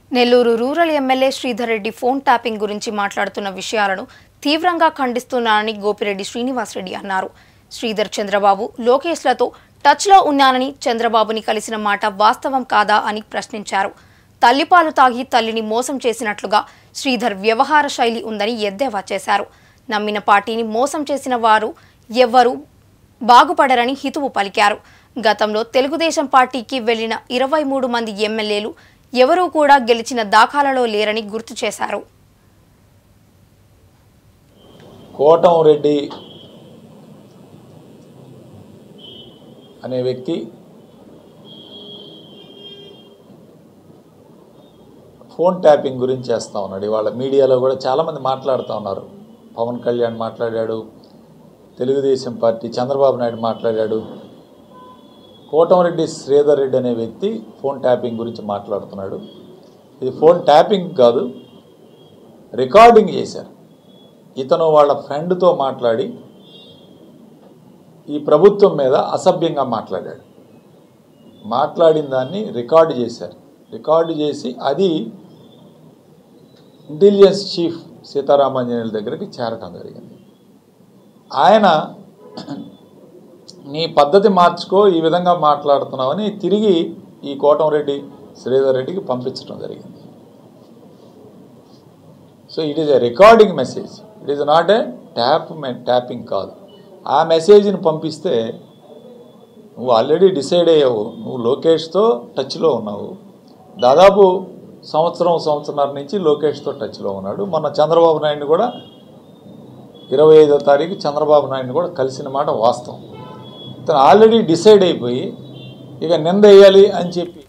Nellore rural MLA Sridhar Reddy phone tapping గురించి మాట్లాడుతున్న విషయాలను తీవ్రంగా ఖండిస్తున్నానని గోపిరెడ్డి శ్రీనివాసరెడ్డి అన్నారు శ్రీధర్ చంద్రబాబు లోకేష్లతో టచ్లో ఉన్నానని చంద్రబాబుని కలిసిన మాట వాస్తవం కాదా అని ప్రశ్నించారు తల్లిపాలు తాగి తల్లిని మోసం చేసినట్లుగా శ్రీధర్ వ్యవహార శైలి ఉందని ఎద్దేవా చేశారు నమ్మిన పార్టీని మోసం చేసిన వారు ఎవ్వరూ బాగుపడరని హితువు పలికారు గతంలో తెలుగుదేశం పార్టీకి వెళ్లిన ఇరవై మూడు మంది ఎమ్మెల్యేలు ఎవరూ కూడా గెలిచిన దాఖలాలో లేరని గుర్తు చేశారు కోటం రెడ్డి అనే వ్యక్తి ఫోన్ ట్యాపింగ్ గురించి చేస్తూ ఉన్నాడు ఇవాళ మీడియాలో కూడా చాలామంది మాట్లాడుతూ ఉన్నారు పవన్ కళ్యాణ్ మాట్లాడాడు తెలుగుదేశం పార్టీ చంద్రబాబు నాయుడు మాట్లాడాడు కోటంరెడ్డి శ్రీధర్ రెడ్డి అనే వ్యక్తి ఫోన్ ట్యాపింగ్ గురించి మాట్లాడుతున్నాడు ఇది ఫోన్ ట్యాపింగ్ కాదు రికార్డింగ్ చేశారు ఇతను వాళ్ళ ఫ్రెండ్తో మాట్లాడి ఈ ప్రభుత్వం మీద అసభ్యంగా మాట్లాడాడు మాట్లాడిన దాన్ని రికార్డు చేశారు రికార్డు చేసి అది ఇంటెలిజెన్స్ చీఫ్ సీతారామాంజనేయుల దగ్గరికి చేరటం జరిగింది ఆయన నీ పద్ధతి మార్చుకో ఈ విధంగా మాట్లాడుతున్నావని తిరిగి ఈ కోటంరెడ్డి శ్రీధర్ రెడ్డికి పంపించడం జరిగింది so it is a recording message it is not a tap tapping కాదు ఆ మెసేజ్ని పంపిస్తే నువ్వు ఆల్రెడీ డిసైడ్ అయ్యావు నువ్వు లోకేష్తో టచ్లో ఉన్నావు దాదాపు సంవత్సరం సంవత్సరాల నుంచి లోకేష్తో టచ్లో ఉన్నాడు మొన్న చంద్రబాబు నాయుడు కూడా ఇరవై ఐదో తారీఖు చంద్రబాబు నాయుడు కూడా కలిసిన మాట వాస్తవం ఇతను ఆల్రెడీ డిసైడ్ అయిపోయి ఇక నింద వేయాలి అని చెప్పి